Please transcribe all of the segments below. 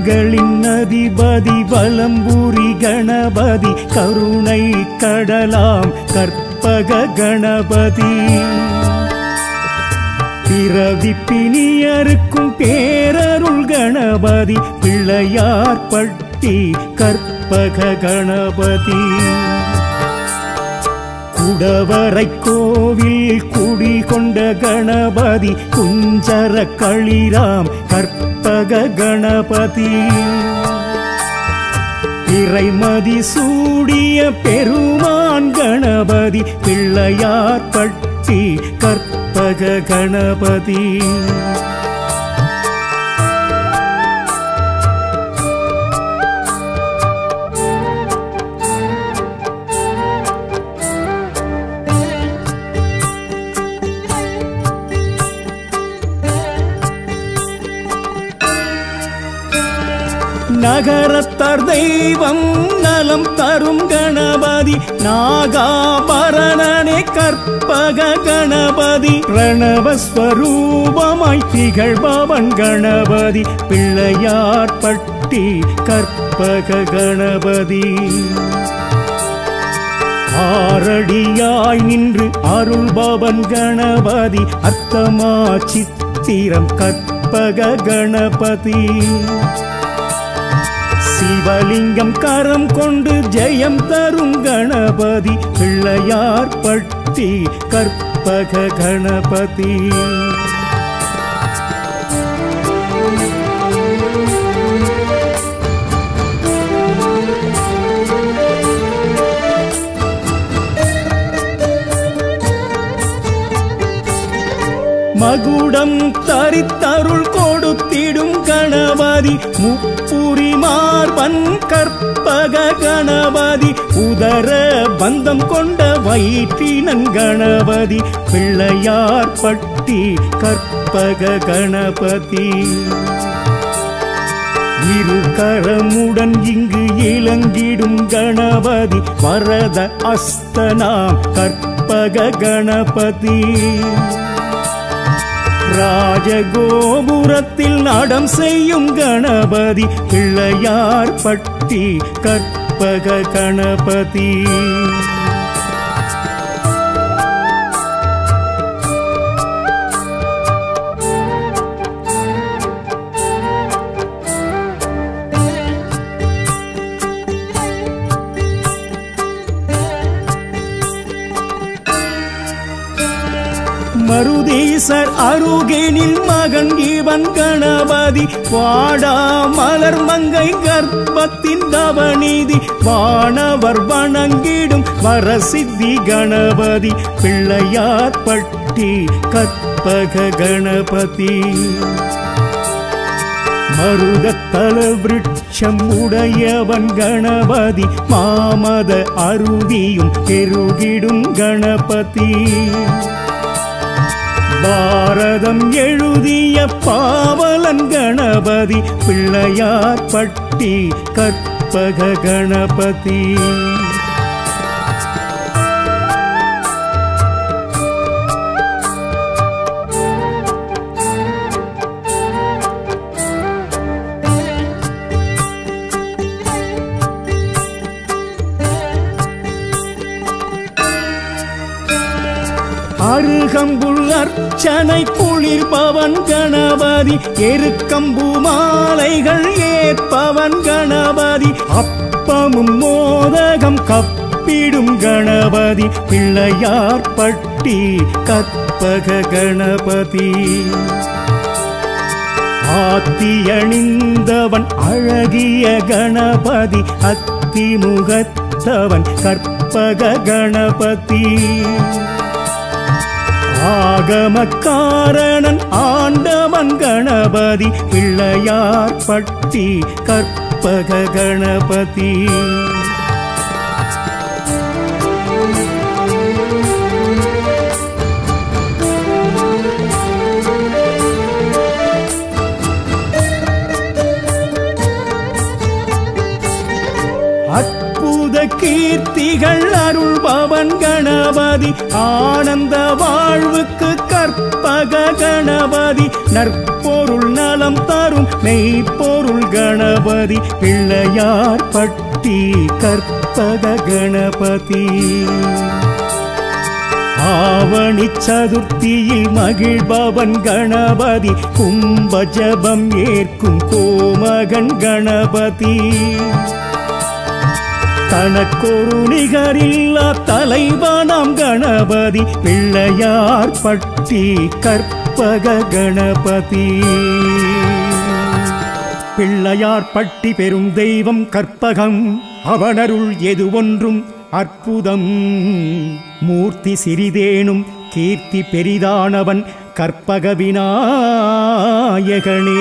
வரங்களின் அதிபதி வலம்பூரி கணபதி கருணை கடலாம் கற்பக கணபதி பிறவி பிணியருக்கும் பேரருள் கணபதி பிள்ளையார் பட்டி கற்பக கணபதி குடவரை கோவில் குடி கொண்ட கணபதி குஞ்சர களிராம் கற்பக கணபதி இறைமதி சூடிய பெருமான் கணபதி பிள்ளையார் பட்டி கற்பக கணபதி நகரத்தார் தெய்வம் நலம் தரும் கணபதி நாகாபரணனே கற்பக கணபதி பிரணவஸ்வரூபமாய் திகழ்பவன் கணபதி பிள்ளையார் பட்டி கற்பக கணபதி ஆரடியாய் நின்று அருள்பவன் கணபதி அர்த்தமா சித்திரம் கற்பக கணபதி சிவலிங்கம் கரம் கொண்டு ஜெயம் தரும் கணபதி பிள்ளையார் பட்டி கற்பக கணபதி மகுடம் தரித்தருள் கொடுத்திடும் கணபதி முப்புரி மார்பன் கற்பக கணபதி உதர பந்தம் கொண்ட வயிற்றினன் கணபதி பிள்ளையார் பட்டி கற்பக கணபதி இரு கரமுடன் இங்கு இளங்கிடும் கணபதி வரத அஸ்தனாம் கற்பக கணபதி ராஜகோபுரத்தில் நடம் செய்யும் கணபதி பிள்ளையார் பட்டி கற்பக கணபதி மருதீசர் அருகேனில் மகன் இவன் கணபதி வாடா மலர் மங்கை கர்ப்பத்தின் தவநீதி வானவர் வணங்கிடும் வரசித்தி கணபதி பிள்ளையார் பட்டி கற்பக கணபதி மருதத்தல விருட்சம் உடையவன் கணபதி மாமத அருவியும் பெருகிடும் கணபதி பாரதம் எழுதிய பாவலன் கணபதி பிள்ளையார் பட்டி கற்பக கணபதி அருகம்புல் அர்ச்சனை குளிர்பவன் கணபதி எருக்கம்பு மாலைகள் ஏற்பவன் கணபதி அப்பமும் மோதகம் கப்பிடும் கணபதி பிள்ளையார் பட்டி கற்பக கணபதி ஆத்தியணிந்தவன் அழகிய கணபதி அத்திமுகத்தவன் கற்பக கணபதி ஆகமக்காரணன் ஆண்டவன் கணபதி பிள்ளையார் பட்டி கற்பக கணபதி அற்புத கீர்த்திகள் அருள்பவன் கணபதி கணபதி ஆனந்த வாழ்வுக்கு கற்பக கணபதி நற்பொருள் நலம் தரும் மெய்ப்பொருள் கணபதி பிள்ளையார் பட்டி கற்பக கணபதி ஆவணி சதுர்த்தியில் மகிழ்பவன் கணபதி கும்ப ஜபம் ஏற்கும் கோமகன் கணபதி தனக்கொரு நிகரில்லா தலைவனாம் கணபதி பிள்ளையார் பட்டி கற்பக கணபதி பிள்ளையார் பட்டி பெரும் தெய்வம் கற்பகம் அவனருள் எது ஒன்றும் அற்புதம் மூர்த்தி சிறிதேனும் கீர்த்தி பெரிதானவன் கற்பக விநாயகனே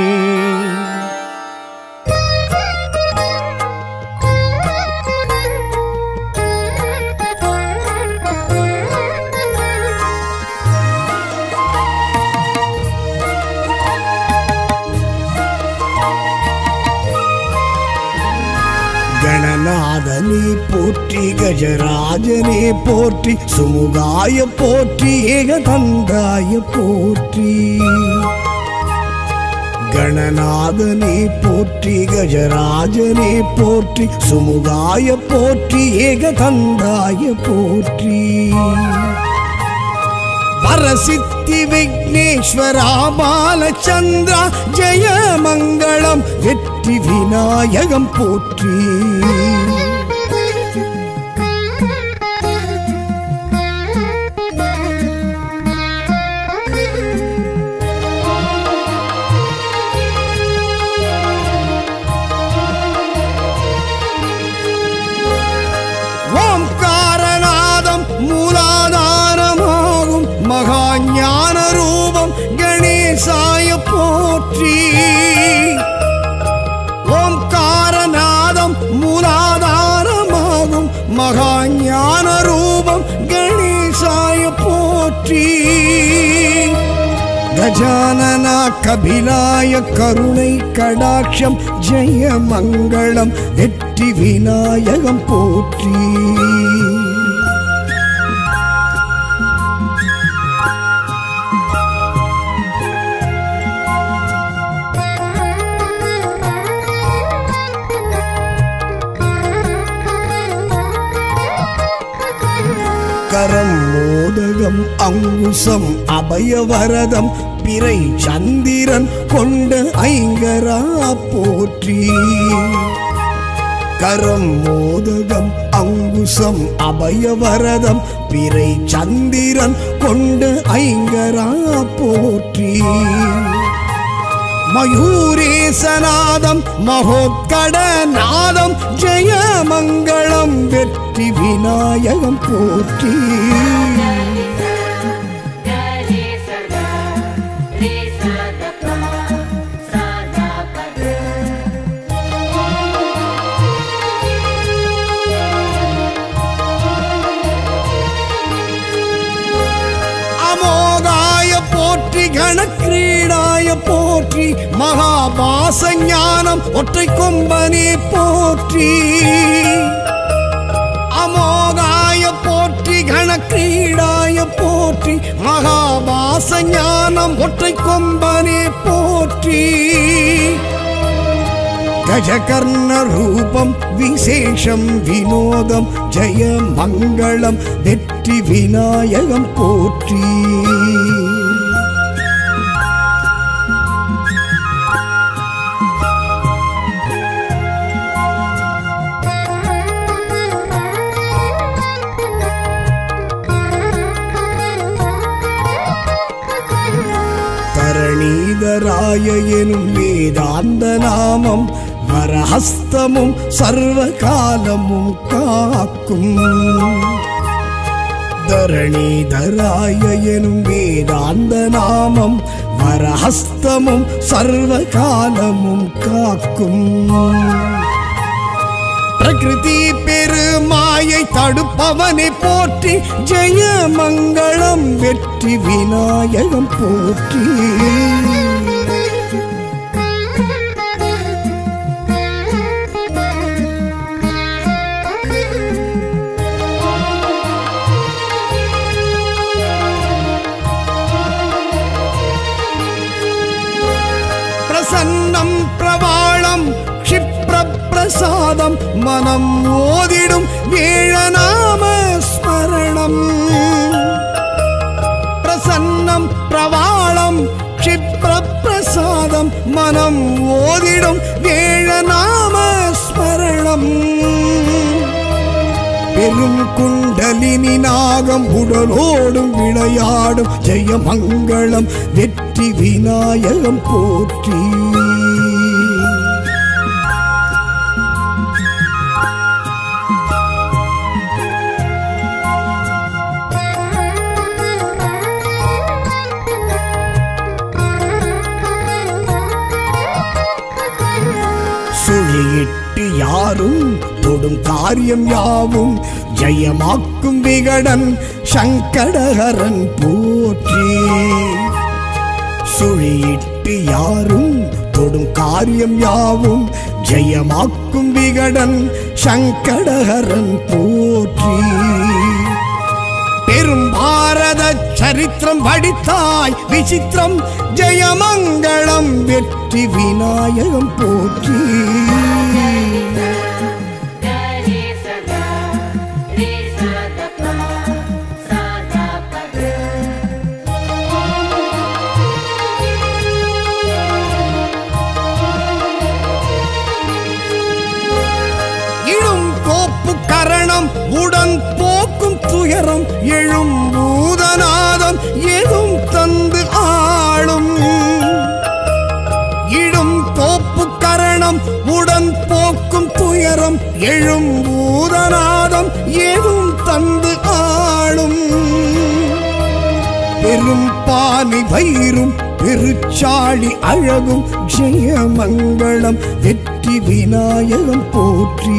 கணநாதனே போற்றி கஜராஜனே போற்றி சுமுகாய போற்றி ஏகதந்தாய போற்றி கணநாதனே போற்றி கஜராஜனே போற்றி சுமுகாய போற்றி ஏகதந்தாய போற்றி வரசித்தி விக்னேஸ்வரா பாலச்சந்திரா ஜெய மங்களம் வெற்றி விநாயகம் போற்றி ஓம்காரநாதம் மூலாதாரமாகும் மகா ஞான ரூபம் கணேசாய போற்றி ஓம்காரநாதம் மூலாதாரமாகும் மகா ஞான ரூபம் கணேசாய போற்றி கஜானனா கபிலாய கருணை கடாட்சம் ஜெய மங்களம் வெற்றி விநாயகம் போற்றி கரம் மோதகம் அங்குசம் அபயவரதம் பிறை சந்திரன் கொண்ட ஐங்கரா போற்றி கரம் மோதகம் அங்குசம் அபயவரதம் பிறை சந்திரன் கொண்ட ஐங்கரா போற்றி மயூரேசநாதம் மகோத்கடநாதம் ஜெய மங்களம் வெற்றி விநாயகம் போற்றி Gare sada, re sada pa, sada pa da. அமோகாய போற்றி கணக்கிரீடாய போற்றி மகாபாச ஞானம் ஒற்றை கொம்பனே போற்றி அமோகாய போற்றி கணக்கிரீடாய போற்றி மகாபாச ஞானம் ஒற்றை கொம்பனே போற்றி கஜகர்ண ரூபம் விசேஷம் வினோதம் ஜெய மங்களம் வெற்றி விநாயகம் போற்றி தரணீதராய எனும் வேதாந்த நாமம் வரஹஸ்தமும் சர்வ காலமும் காக்கும் தரணீதராய எனும் வேதாந்த நாமம் வரஹஸ்தமும் சர்வ காலமும் காக்கும் பிரகிருதி பெருமாயை தடுப்பவனை போற்றி ஜெய மங்களம் வெற்றி விநாயகம் போற்றி பிரசாதம் மனம் ஓதிடும் வேழநாம ஸ்மரணம் பிரசன்னம் பிரவாளம் க்ஷிப்ர பிரசாதம் மனம் ஓதிடும் வேழநாம ஸ்மரணம் பெரும் குண்டலினி நாகம் உடலோடும் விளையாடும் ஜெயமங்களம் வெற்றி விநாயகம் போற்றி சுழியிட்டு யாரும் தொடும் காரியம் யாவும் ஜெயமாக்கும் விகடன் சங்கடஹரன் போற்றி சுழியிட்டு யாரும் தொடும் காரியம் யாவும் ஜெயமாக்கும் விகடன் சங்கடஹரன் போற்றி பெரும் பாரத சரித்திரம் வடித்தாய் விசித்திரம் ஜெயமங்களம் வெற்றி விநாயகம் போற்றி Gare Sada, Re Sada Pa, Sada Pa Ga. இழும் கோப்பு கரணம் உடன் போக்கும் துயரம் எழும் பூதநாதம் எதும் தந்து ஆளும் இடும் கோப்பு கரணம் உடன் போக்கும் துயரம் எழும் பூதநாதம் எதும் தந்து ஆளும் பெரும் பானை வயிறும் பெருச்சாளி அழகும் ஜெயமங்களம் வெற்றி விநாயகம் போற்றி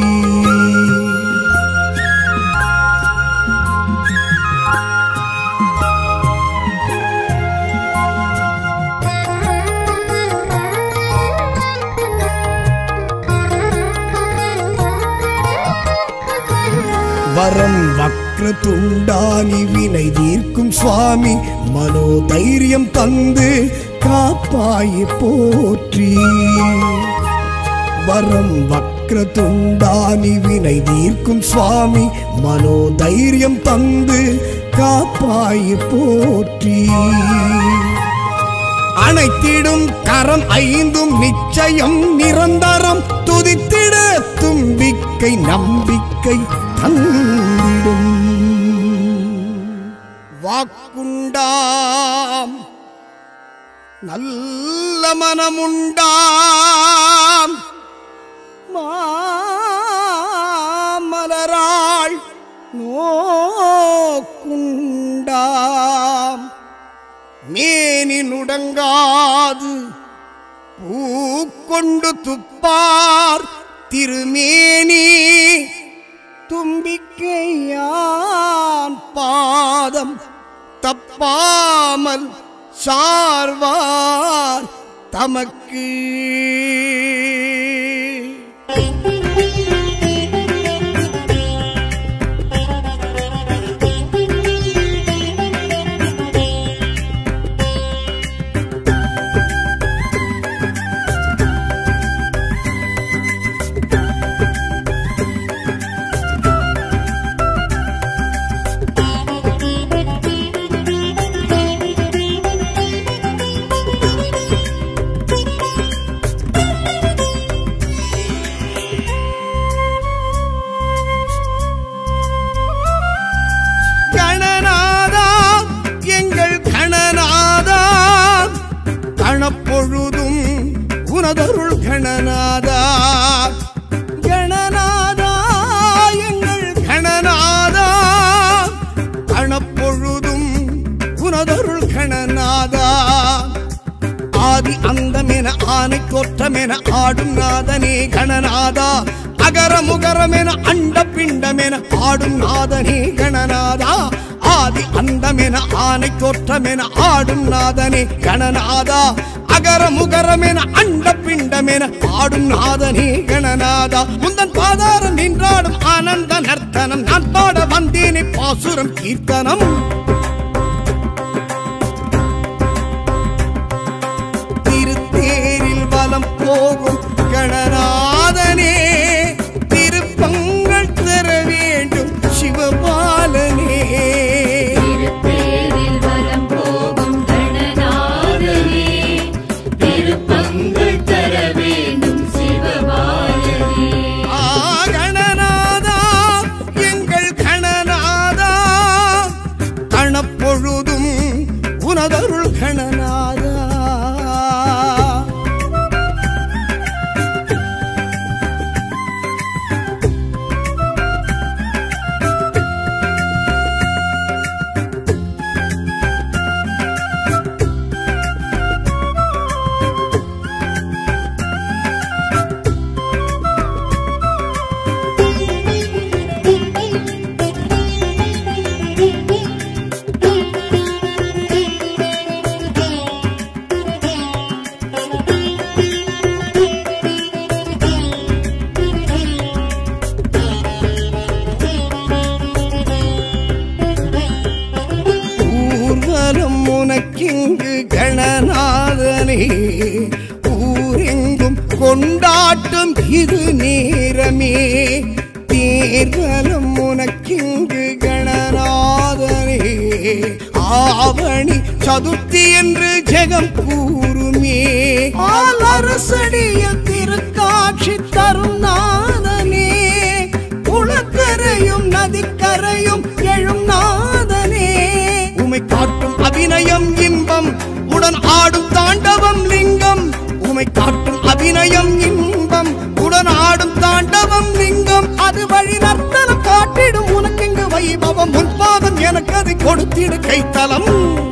வரம் வக்ர துண்டானி வினை தீர்க்கும் சுவாமி மனோதைரியம் தந்து காப்பாய் போற்றி வரம் வக்ர துண்டானி வினை தீர்க்கும் சுவாமி மனோதைரியம் தந்து காப்பாய் போற்றி அனைத்திடும் கரம் ஐந்தும் நிச்சயம் நிரந்தரம் துதித்திட தும்பிக்கை நம்பிக்கை தந்திடும் வாக்குண்டாம் நல்ல மனமுண்டாம் மாமலராள் நோக்குண்டாம் மேனி நுடங்காது பூக்கொண்டு துப்பார் திருமேனி தும்பிக்கையான் பாதம் தப்பாமல் சார்வார் தமக்கு கணநாதா எங்கள் கணநாதா கணப்பொழுதும் உனதருள் கணநாதா கணநாதா எங்கள் கணநாதா கணப்பொழுதும் உனதருள் கணநாதா ஆதி அந்தமென ஆனை தோற்றமென ஆடும் நாதனே கணநாதா அகர முகரமென அண்ட பிண்டமென ஆடும் நாதனே கணநாதா ஆதி அந்தமென ஆனை தோற்றமென ஆடும் நாதனே கணநாதா அகர முகரமென அண்ட பிண்டமென ஆடும் நாதனே கணநாதா முந்தன் பாதாரம் நின்றாடும் ஆனந்த நர்த்தனம் நான் பாட வந்தேனே பாசுரம் கீர்த்தனம் திருத்தேரில் வலம் போகும் கணநாதனே கணப்பொழுதும் உனதருள் கணநாதா ஊர்வலம் உனக்கிங்கு கணநாதனே ஊரெங்கும் கொண்டாட்டம் இது நேரமே தேர்வலம் உனக்கிங்கு கணநாதனே ஆவணி சதுர்த்தி என்று ஜெகம் கூறுமே ஆலரசடியில் திருக்காட்சி தரும் நாதனே குளக்கரையும் நதிக்கரையும் எழும் நாதனே உமை காட்டும் அபிநயம் இன்பம் உடன் ஆடும் தாண்டவம் லிங்கம் உமை காட்டும் அபிநயம் இன்பம் உடன் ஆடும் தாண்டவம் லிங்கம் அது வழி நர்த்தனம் காட்டிடும் உனக்கெங்கு வைபவம் முன்பாதம் எனக்கு அதை கொடுத்திடு கைத்தலம்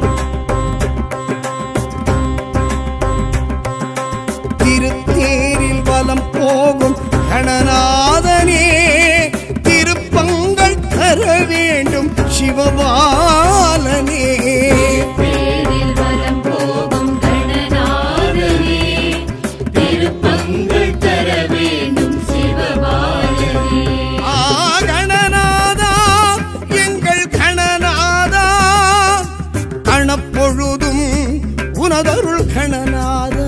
திருத்தேரில் வலம் போகும் கணநாதனே திருப்பங்கள் தர வேண்டும் சிவபாலனே பேரில் வலம் போகும் கணநாதனே திருப்பங்கள் தர வேண்டும் சிவபாலனே ஆ கணநாதா எங்கள் கணநாதா கணப்பொழுதும் உனதருள் கணநாதா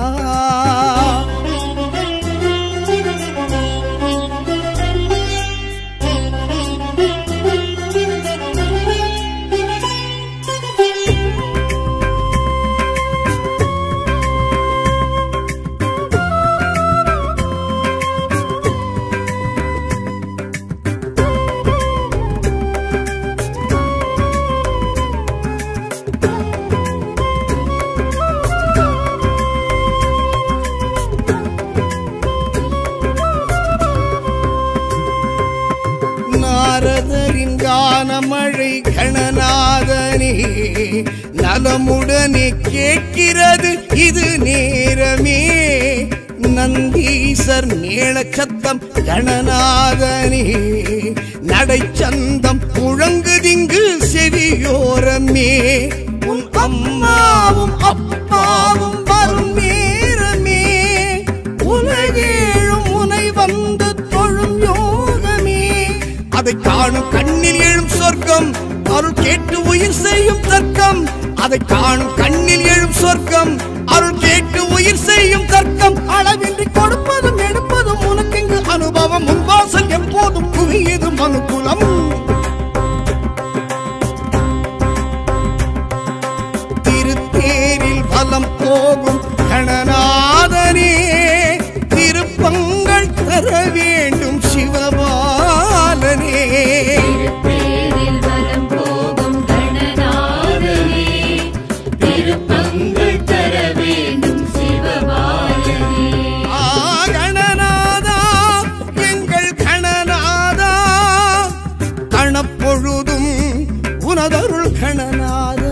நாரதரின் கானமழை கணநாதனே நலமுடனே கேட்கிறது இது நேரமே நந்தீசர் மேளச்சத்தம் கணநாதனே நடைச்சந்தம் முழங்குதிங்கு செவியோரமே உன் அம்மாவும் அப்பாவும் வரும் நேரமே உலகேழும் உனை வந்து தொழும் யோகமே அதை காணும் கண்ணில் எழும் சொர்க்கம் அருள் கேட்டு உயிர் செய்யும் தர்க்கம் அதை காணும் கண்ணில் எழும் சொர்க்கம் அருள் கேட்டு உயிர் செய்யும் தர்க்கம் அளவின்றி கொடுப்பதும் எடுப்பதும் உனக்கெங்கு அனுபவம் முன்வாசல் எப்போதும் குவியது மனுக்குலம் திருத்தேரில் வலம் போகும் கணநாதனே திருப்பங்கள் தர வேண்டும் சிவபாலனே பேரில் வலம் போகும் கணநாதனே திருப்பங்கள் தர வேண்டும் சிவபாலனே ஆ கணநாதா எங்கள் கணநாதா கணப்பொழுதும் உனதருள் கணநாதா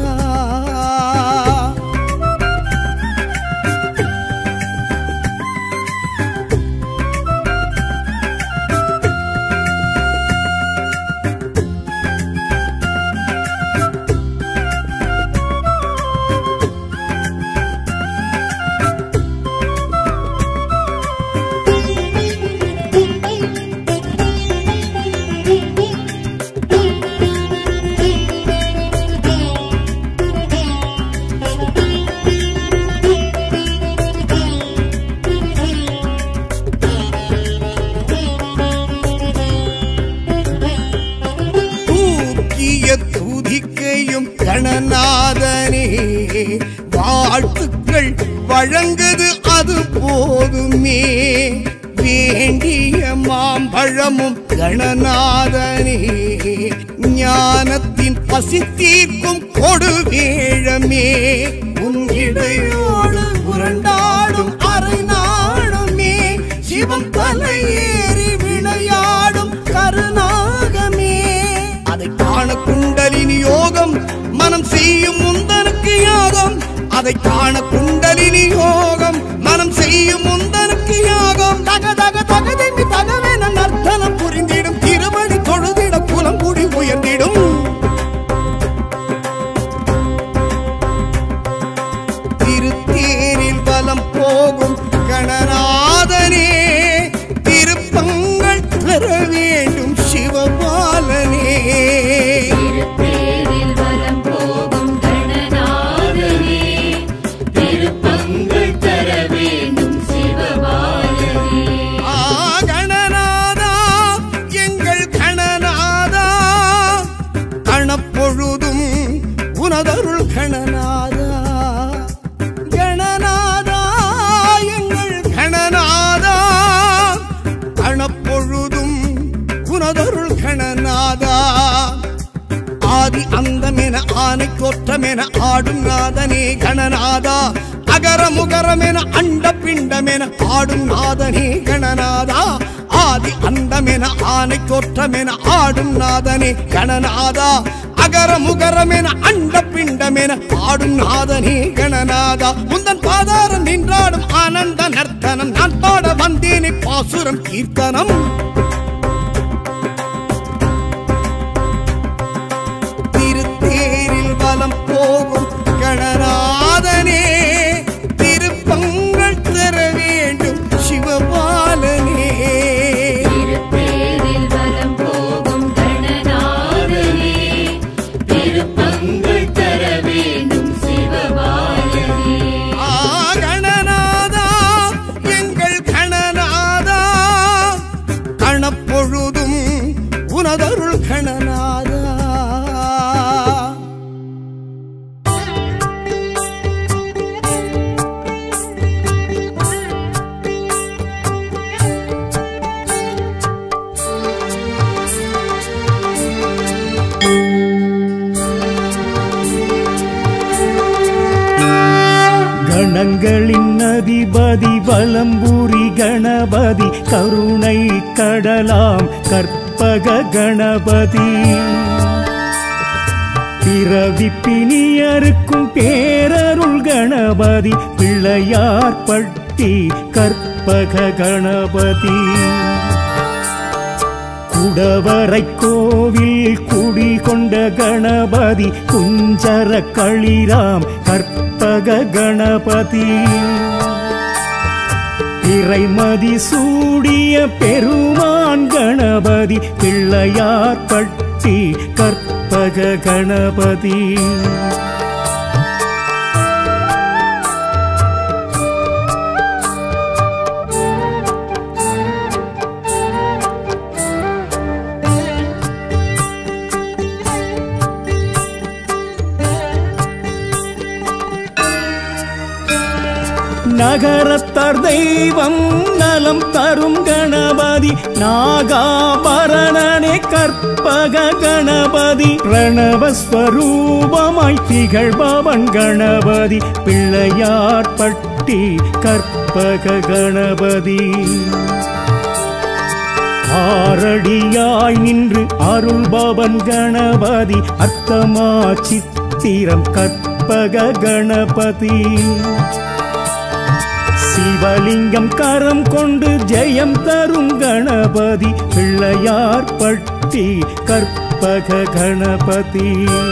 தூக்கிய துதிக்கையும் கணநாதனே வாழ்த்துக்கள் வழங்குது அது போதுமே வேண்டிய மாம்பழமும் கணநாதனே ஞானத்தின் எம் பசி தீர்க்கும் கொடு வேழமே உன் இடையோடு உருண்டாடும் அரை நாளுமே சிவம் தலையேறி விளையாடும் கருநாகமே அதை காண குண்டலினி யோகம் மனம் செய்யும் முந்தனுக்கு யாகம் அதை காண குண்டலினி யோகம் மனம் செய்யும் முந்தனுக்கு யாகம் தக தக தகதென்று தகவென நர்த்தனம் புரிந்திடும் திருமணி தொழுதிட புலம்புடி உயர்ந்திடும் திருத்தேரில் பலம் போகும் கணநாதனே திருப்பங்கள் பெற வேண்டும் சிவபாலனே திருத்தேரில் வலம் போகும் கணநாதனே திருப்பங்கள் தர வேண்டும் சிவபாலனே ஆ கணநாதா எங்கள் கணநாதா கணப்பொழுதும் உனதருள் கணநாதா கணநாதா எங்கள் கணநாதா கணப்பொழுதும் உனதருள் கணநாதா ஆதி அந்தமென ஆனை கோற்றமென ஆடும் நாதனே கணநாதா அகர முகரமென அண்ட பிண்டமென ஆடும் நாதனே கணநாதா ஆதி அந்தமென ஆனை கோற்றமென ஆடும் நாதனே கணநாதா அகர முகரமென அண்ட பிண்டமென ஆடும் நாதனே கணநாதா முந்தன் பாதாரம் நின்றாடும் ஆனந்த நர்த்தனம் நான் பாட வந்தேனே பாசுரம் கீர்த்தனம் திருத்தேரில் வலம் போகும் கணநாதனே திருப்பங்கள் தர வேண்டும் சிவபாலனே திருத்தேரில் வலம் போகும் கணநாதனே திருப்பங்கள் தர வேண்டும் சிவபாலனே ஆ கணநாதா எங்கள் கணநாதா கணப்பொழுதும் உனதருள் கணநாதா கணங்களின் அதிபதி வலம்புரி கணபதி கருணை கடலாம் கற்பக கணபதி பிறவி பிணியருக்கும் பேரருள் கணபதி பிள்ளையார் பட்டி கற்பக கணபதி குடவரை கோவில் குடிகொண்ட கணபதி குஞ்சர களிராம் கற்பக கணபதி இறைமதி சூடிய பெருமான் கணபதி பிள்ளையார் பட்டி கற்பக கணபதி நகரத்தார் தெய்வம் நலம் தரும் கணபதி நாகாபரணனே கற்பக கணபதி பிரணவஸ்வரூபமாய் திகழ்பவன் கணபதி பிள்ளையார் பட்டி கற்பக கணபதி ஆரடியாய் நின்று அருள்பவன் கணபதி அர்த்தமா சித்திரம் கற்பக கணபதி சிவலிங்கம் கரம் கொண்டு ஜெயம் தரும் கணபதி பிள்ளையார் பட்டி கற்பக கணபதி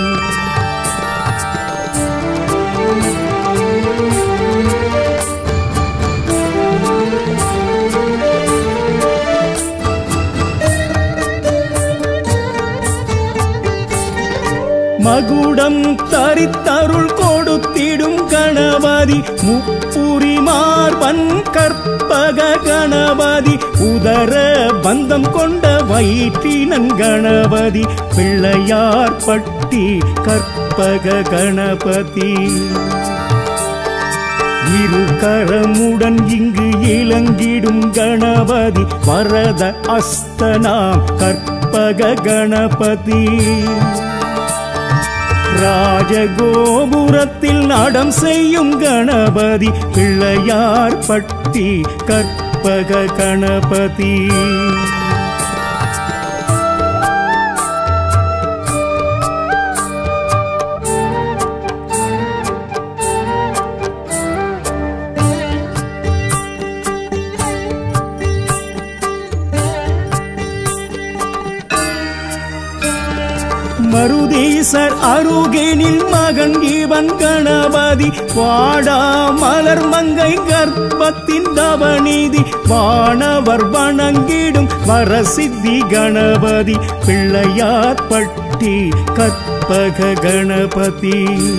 மகுடம் தரித்தருள் கொடுத்திடும் கணபதி முப்புரி மார்பன் கற்பக கணபதி உதர பந்தம் கொண்ட வயிற்றினன் கணபதி பிள்ளையார் பட்டி கற்பக கணபதி இரு கரமுடன் இங்கு இளங்கிடும் கணபதி வரத அஸ்தனாம் கற்பக கணபதி ராஜகோபுரத்தில் நடம் செய்யும் கணபதி பிள்ளையார் பட்டி கற்பக கணபதி மருதீசர் அருகேனில் மகன் இவன் கணபதி வாடா மலர் மங்கை கர்ப்பத்தின் தவநீதி வானவர் வணங்கிடும் வரசித்தி கணபதி பிள்ளையார் பட்டி கற்பக கணபதி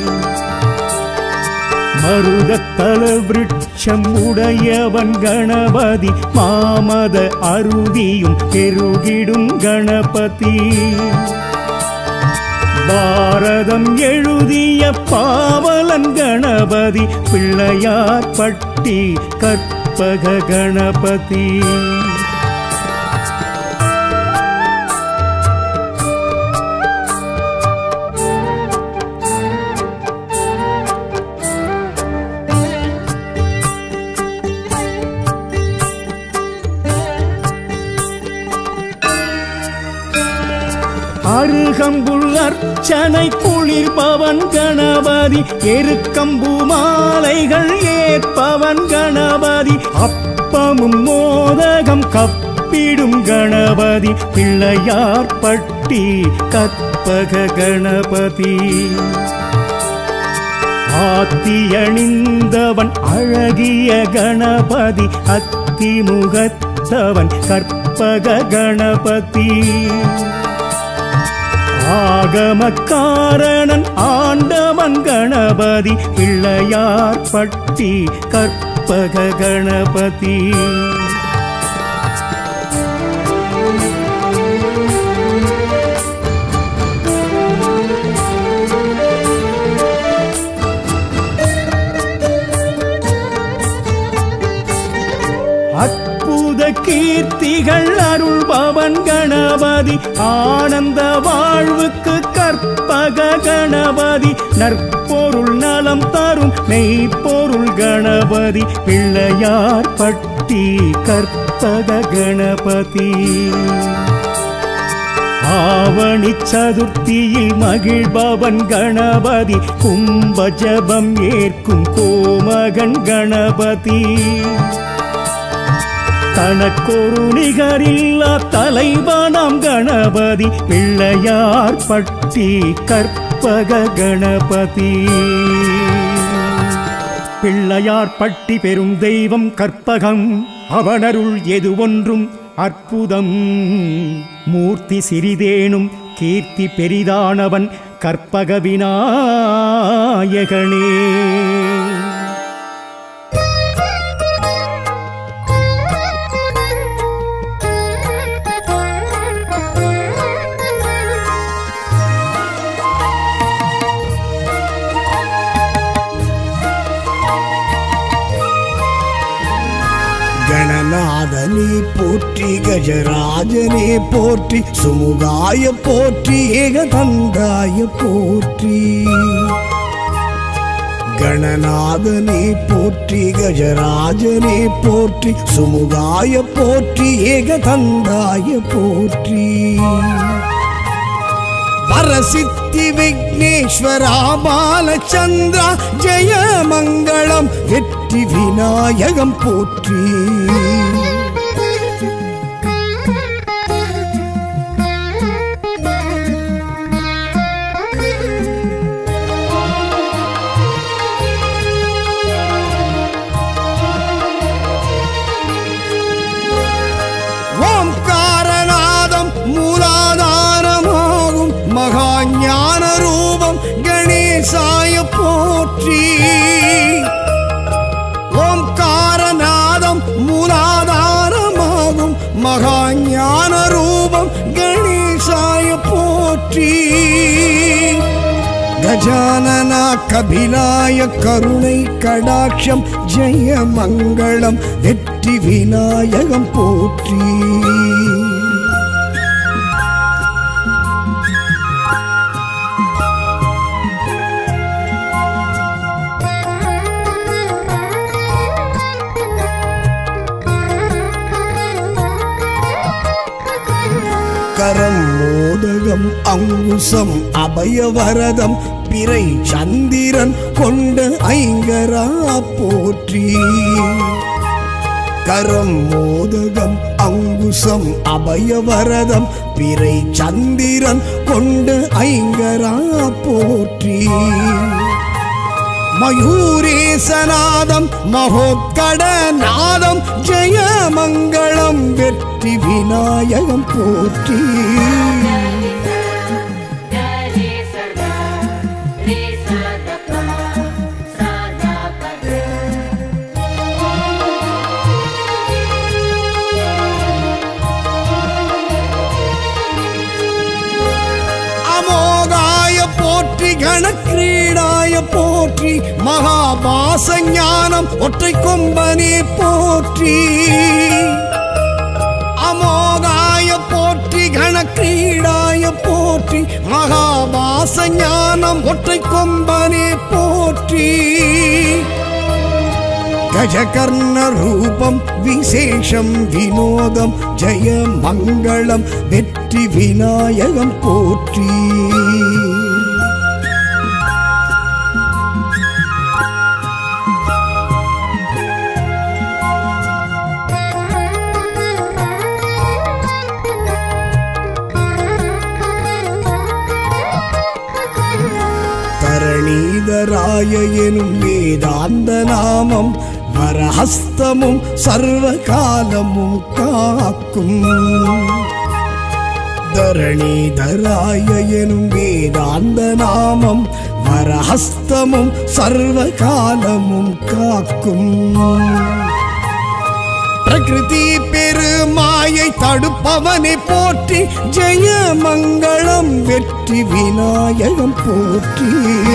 மருதத்தல விருட்சம் உடையவன் கணபதி மாமத அருவியும் பெருகிடும் கணபதி பாரதம் எழுதிய பாவலன் கணபதி பிள்ளையார் பட்டி கற்பக கணபதி அருகம்புல் அர்ச்சனை குளிர்பவன் கணபதி எருக்கம்பு மாலைகள் ஏற்பவன் கணபதி அப்பமும் மோதகம் கப்பிடும் கணபதி பிள்ளையார் பட்டி கற்பக கணபதி ஆத்தியணிந்தவன் அழகிய கணபதி அத்திமுகத்தவன் கற்பக கணபதி ஆகமக்காரணன் ஆண்டவன் கணபதி பிள்ளையார் பட்டி கற்பக கணபதி அற்புத கீர்த்திகள் அருள்பவன் கணபதி ஆனந்த வாழ்வுக்கு கற்பக கணபதி நற்பொருள் நலம் தரும் மெய்ப்பொருள் கணபதி பிள்ளையார் பட்டி கற்பக கணபதி ஆவணி சதுர்த்தியில் மகிழ்பவன் கணபதி கும்ப ஜபம் ஏற்கும் கோமகன் கணபதி தனக்கொரு நிகரில்லா தலைவனாம் கணபதி பிள்ளையார் பட்டி கற்பக கணபதி பிள்ளையார் பட்டி பெரும் தெய்வம் கற்பகம் அவனருள் எது ஒன்றும் அற்புதம் மூர்த்தி சிறிதேனும் கீர்த்தி பெரிதானவன் கற்பக விநாயகனே கணநாதனே போற்றி கஜராஜனே போற்றி சுமுகாய போற்றி ஏகதந்தாய போற்றி கணநாதனே போற்றி கஜராஜனே போற்றி சுமுகாய போற்றி ஏகதந்தாய போற்றி வரசித்தி விக்னேஸ்வரா பாலச்சந்திரா ஜெய மங்களம் வெற்றி விநாயகம் போற்றி ஓம்காரநாதம் மூலாதாரமாகும் மகா ஞான ரூபம் கணேசாய போற்றி ஓம்காரநாதம் மூலாதாரமாகும் மகா ஞான ரூபம் கணேசாய போற்றி கஜானனா கபிலாய கருணை கடாட்சம் ஜெய மங்களம் வெற்றி விநாயகம் போற்றி மோதகம் அங்குசம் அபயவரதம் பிறை சந்திரன் கொண்ட ஐங்கரா போற்றி கரம் மோதகம் அங்குசம் அபயவரதம் பிறை சந்திரன் கொண்டு ஐங்கரா போற்றி மயூரேசநாதம் மகோத்கட நாதம் ஜெயமங்களம் வெற்றி விநாயகம் போற்றி Dari sada, re sada pa, sada pa da. அமோகாய போற்றி கணக்கிரீடாய போற்றி மகாபாச ஞானம் ஒற்றை கொம்பனே போற்றி அமோகாய போற்றி கணக்கிரீடாய போற்றி மகாபாச ஞானம் ஒற்றை கொம்பனே போற்றி கஜகர்ண ரூபம் விசேஷம் வினோதம் ஜெய மங்களம் வெற்றி விநாயகம் போற்றி தரணீதராய எனும் வேதாந்த நாமம் வரஹஸ்தமும் சர்வ காலமும் காக்கும் தரணீதராய எனும் வேதாந்த நாமம் வரஹஸ்தமும் சர்வ காலமும் காக்கும் பிரகிருதி பெருமாயை தடுப்பவனை போற்றி ஜெய மங்களம் வெற்றி விநாயகம் போற்றி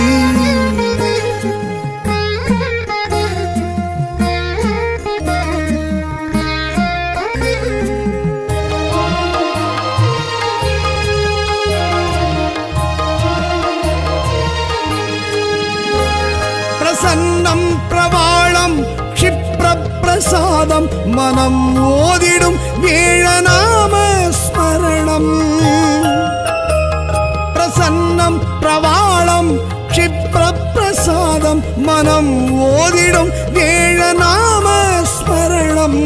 பிரசன்னம் பிரவாளம் க்ஷிப்ர பிரசாதம் மனம் ஓதிடும் வேழநாம ஸ்மரணம் பிரசன்னம் பிரவாளம் க்ஷிப்ர பிரசாதம் மனம் ஓதிடும் வேழநாம ஸ்மரணம்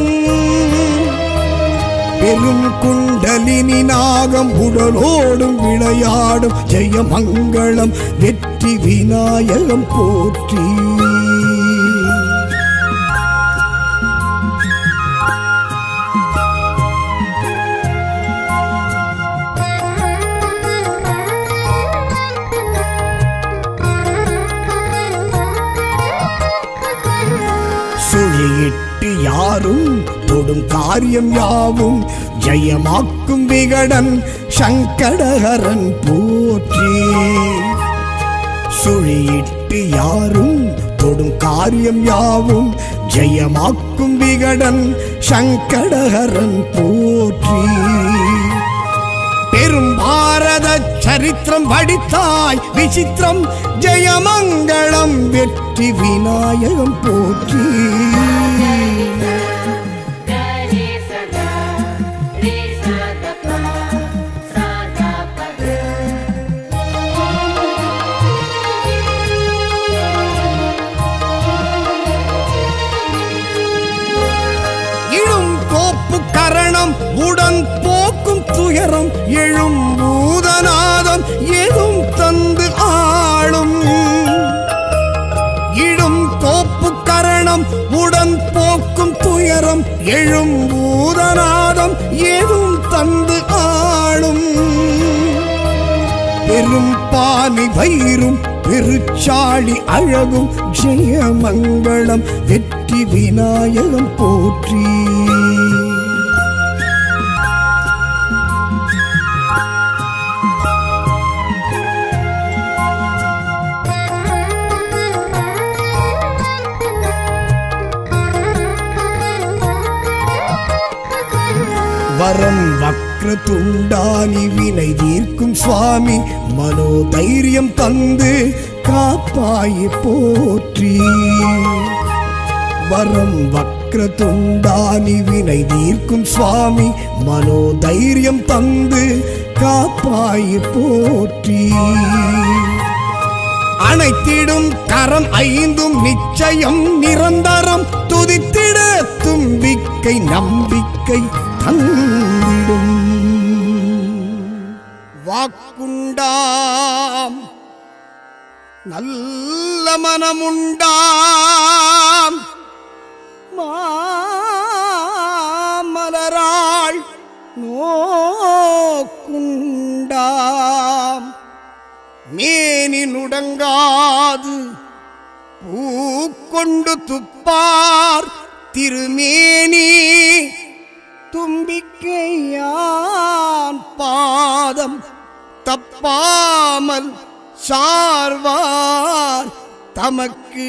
பெரும் குண்டலினி நாகம் உடலோடும் விளையாடும் ஜெயமங்களம் வெற்றி விநாயகம் போற்றி சுழியிட்டு யாரும் தொடும் காரியம் யாவும் ஜெயமாக்கும் விகடன் சங்கடஹரன் போற்றி சுழியிட்டு யாரும் தொடும் காரியம் யாவும் ஜெயமாக்கும் விகடன் சங்கடஹரன் போற்றி பெரும் பாரத சரித்திரம் படித்தாய் விசித்திரம் ஜெயமங்களம் வெற்றி விநாயகம் போற்றி Dari sada, re sada pa, sada pa da. இழும் கோப்பு கரணம் உடன் போக்கும் துயரம் எழும் பூதநாதம் எதும் தந்து ஆளும் இடும் கோப்பு கரணம் உடன் போக்கும் துயரம் எழும் பூதநாதம் எதும் தந்து ஆளும் பெரும் பானி வயிறும் பெருச்சாளி அழகும் ஜெயமங்களம் வெற்றி விநாயகம் போற்றி வரம் வக்ர துண்டானி வினை தீர்க்கும் சுவாமி மனோதைரியம் தந்து காப்பாய் போற்றி வரம் வக்ர துண்டானி வினை தீர்க்கும் சுவாமி மனோதைரியம் தந்து காப்பாய் போற்றி அனைத்திடும் கரம் ஐந்தும் நிச்சயம் நிரந்தரம் துதித்திட தும்பிக்கை நம்பிக்கை தந்திடும் வாக்குண்டாம் நல்ல மனமுண்டாம் மாமலராள் நோக்குண்டாம் மேனி நுடங்காது பூக்கொண்டு துப்பார் திருமேனி தும்பிக்கையான் பாதம் தப்பாமல் சார்வார் தமக்கு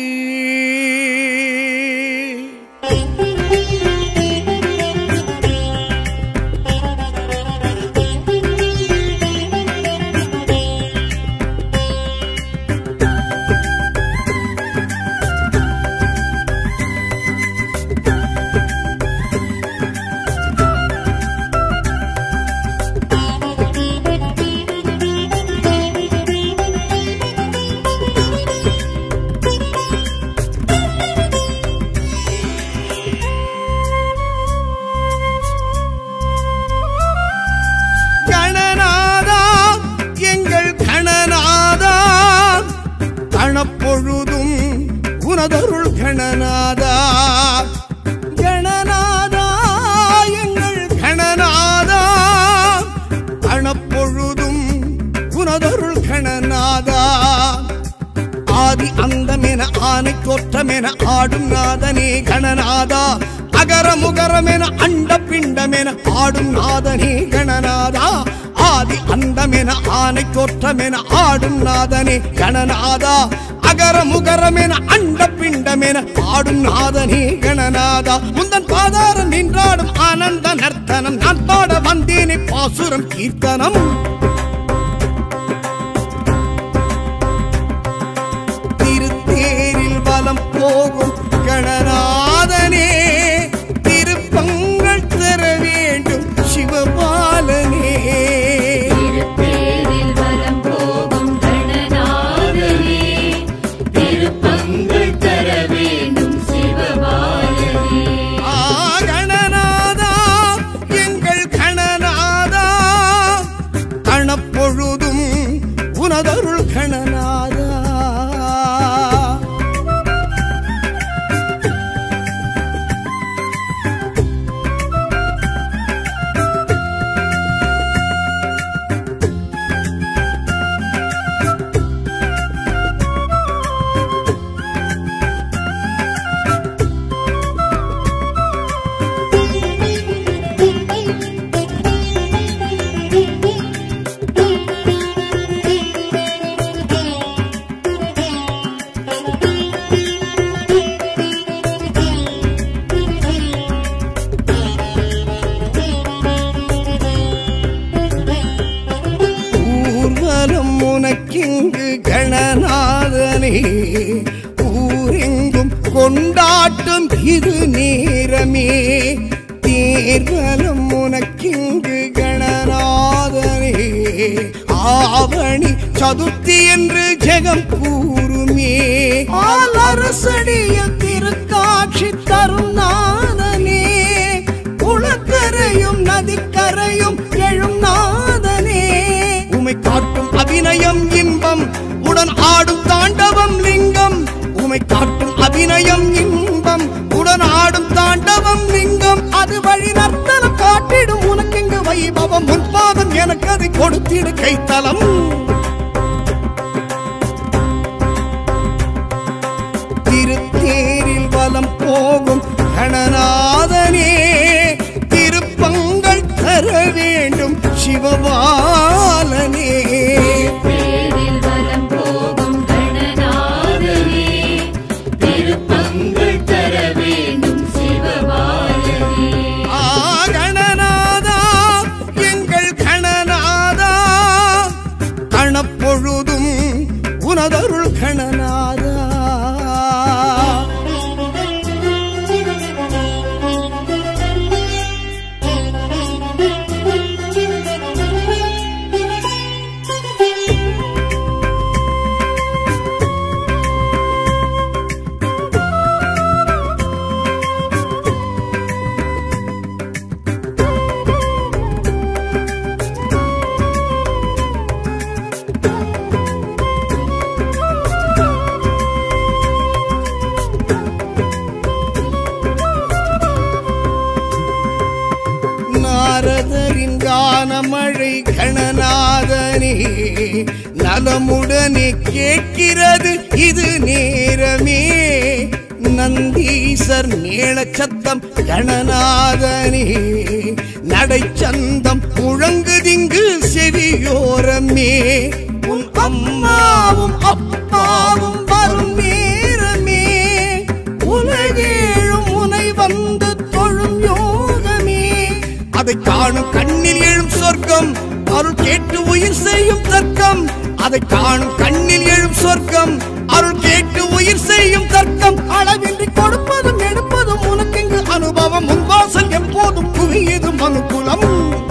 கணநாதா எங்கள் கணநாதா கணப்பொழுதும் உனதருள் கணநாதா கணநாதா எங்கள் கணநாதா கணப்பொழுதும் உனதருள் கணநாதா ஆதி அந்தமென ஆனை தோற்றமென ஆடும் நாதனே கணநாதா அகர முகரமென அண்ட பிண்டமென ஆடும் நாதனே கணநாதா ஆதி அந்தமென ஆனை தோற்றமென ஆடும் நாதனே கணநாதா அகர முகரமென அண்ட பிண்டமென ஆடும் நாதனே கணநாதா முந்தன் பாதாரம் நின்றாடும் ஆனந்த நர்த்தனம் நான் பாட வந்தேனே பாசுரம் கீர்த்தனம் திருத்தேரில் வலம் போகும் கணநாதனே திருப்பங்கள் தர வேண்டும் சிவபாலனே திருத்தேரில் வலம் போகும் கணநாதனே திருப்பங்கள் தர வேண்டும் சிவபாலனே ஆ கணநாதா எங்கள் கணநாதா கணப்பொழுதும் உனதருள் கணநாதா ஊர்வலம் உனக்கிங்கு கணநாதனே ஊரெங்கும் கொண்டாட்டம் இது நேரமே தேர்வலம் உனக்கிங்கு கணநாதனே ஆவணி சதுர்த்தி என்று ஜெகம் கூறுமே ஆலரசடிய திருக்காட்சி தரும் நாதனே குளக்கரையும் நதிக்கரையும் எழும் நாதனே உமை காட்டும் அபிநயம் இன்பம் உடன் ஆடும் தாண்டவம் லிங்கம் உமை காட்டும் அபிநயம் இன்பம் உடன் ஆடும் தாண்டவம் லிங்கம் அது வழி நர்த்தனம் காட்டிடும் உனக்கெங்கு வைபவம் முன்பாதம் எனக்கு அதை கொடுத்திடு கைத்தலம் திருத்தேரில் வலம் போகும் கணநாதனே திருப்பங்கள் தர வேண்டும் சிவபாலனே தேரில் வலம் போகும் கணநாதனே திருப்பங்கள் தர வேண்டும் சிவபாலனே ஆ கணநாதா எங்கள் கணநாதா கணப்பொழுதும் உனதருள் கணநாதா நலத்தின் கானமழை கணநாதனே நலமுடனே கேட்கிறது இது நேரமே நந்தீசர் மேளச்சத்தம் கணநாதனே நடைச்சந்தம் முழங்குதிங்கு செவியோரமே உன் அம்மாவும் அப்பாவும் வரும் நேரமே உலகேழும் உனை வந்து தொழும் யோகமே அதை காணும் கண்ணில் எழும் சொர்க்கம் அருள் கேட்டு உயிர் செய்யும் தர்க்கம் அதை காணும் கண்ணில் எழும் சொர்க்கம் அருள் கேட்டு உயிர் செய்யும் தர்க்கம் அளவின்றி கொடுப்பதும் எடுப்பதும் உனக்கெங்கு அனுபவம் முன்வாசல் எப்போதும் குவியதும் அனுகூலம்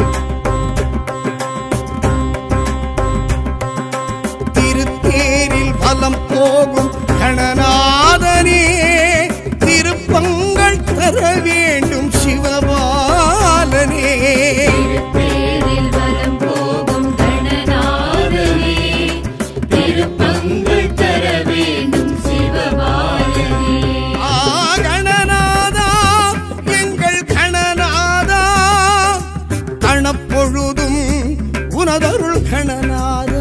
திருத்தேரில் வலம் போகும் கணநாதனே திருப்பங்கள் தர வேண்டும் சிவபாலனே திருத்தேரில் வலம் போகும் கணநாதனே திருப்பங்கள் தர வேண்டும் சிவபாலனே ஆ கணநாதா எங்கள் கணநாதா கணப்பொழுதும் உனதருள் கணநாதா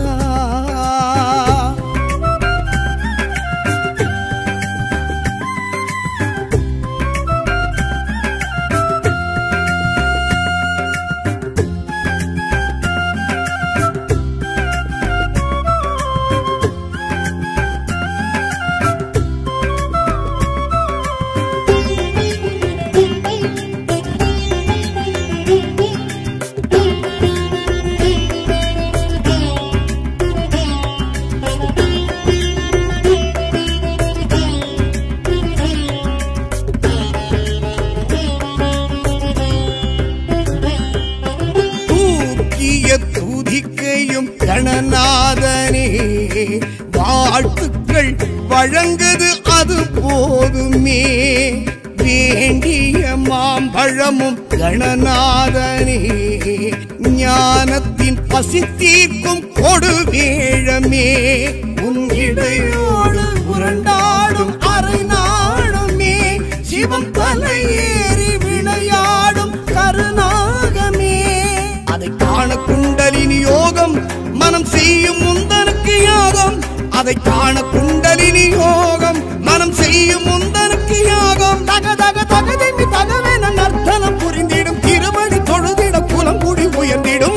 தூக்கிய துதிக்கையும் கணநாதனே வாழ்த்துக்கள் வழங்குது அது போதுமே வேண்டிய மாம்பழமும் கணநாதனே ஞானத்தின் பசி தீர்க்கும் கொடுவேழமே உன் இடையோடு உரண்டாடும் அரை நாளுமே சிவம் தலையேறி விளையாடும் கருநாகமே அதை காண குண்டலினி யோகம் மனம் செய்யும் முந்தனுக்கு யாகம் அதை காண குண்டலினி யோகம் மனம் செய்யும் முந்தனுக்கு யாகம் தக தக தகதிமி தகவென நர்த்தனம் புரிந்திடும் திருவடி தொழுதிட புலம் கூடி உயர்ந்திடும்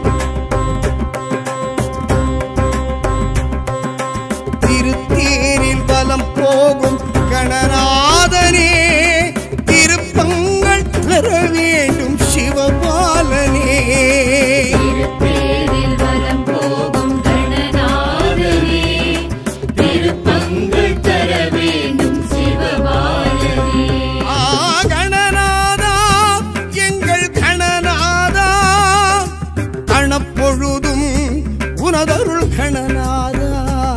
திருத்தேரில் வலம் போகும் கணநாதனே திருப்பங்கள் தர வேண்டும் சிவபாலனே திருத்தேரில் வலம் போகும் கணநாதனே திருப்பங்கள் தர வேண்டும் சிவபாலனே ஆ கணநாதா எங்கள் கணநாதா கணப்பொழுதும் உனதருள் கணநாதா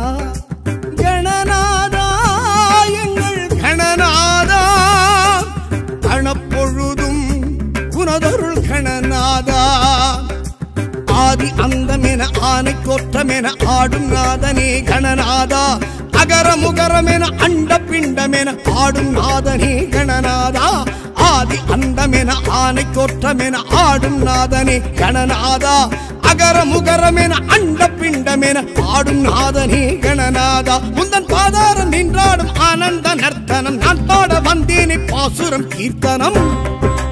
கணநாதா எங்கள் கணநாதா கணப்பொழுதும் உனதருள் கணநாதா ஆதி அந்தமென ஆனை கோற்றமென ஆடும் நாதனே கணநாதா அகர முகரமென அண்ட பிண்டமென ஆடும் நாதனே கணநாதா ஆதி அந்தமென ஆனை கோற்றமென ஆடும் நாதனே கணநாதா அகர முகரமென அண்ட பிண்டமென ஆடும் நாதனே கணநாதா முந்தன் பாதாரம் நின்றாடும் ஆனந்த நர்த்தனம் நான் பாட வந்தேனே பாசுரம் கீர்த்தனம்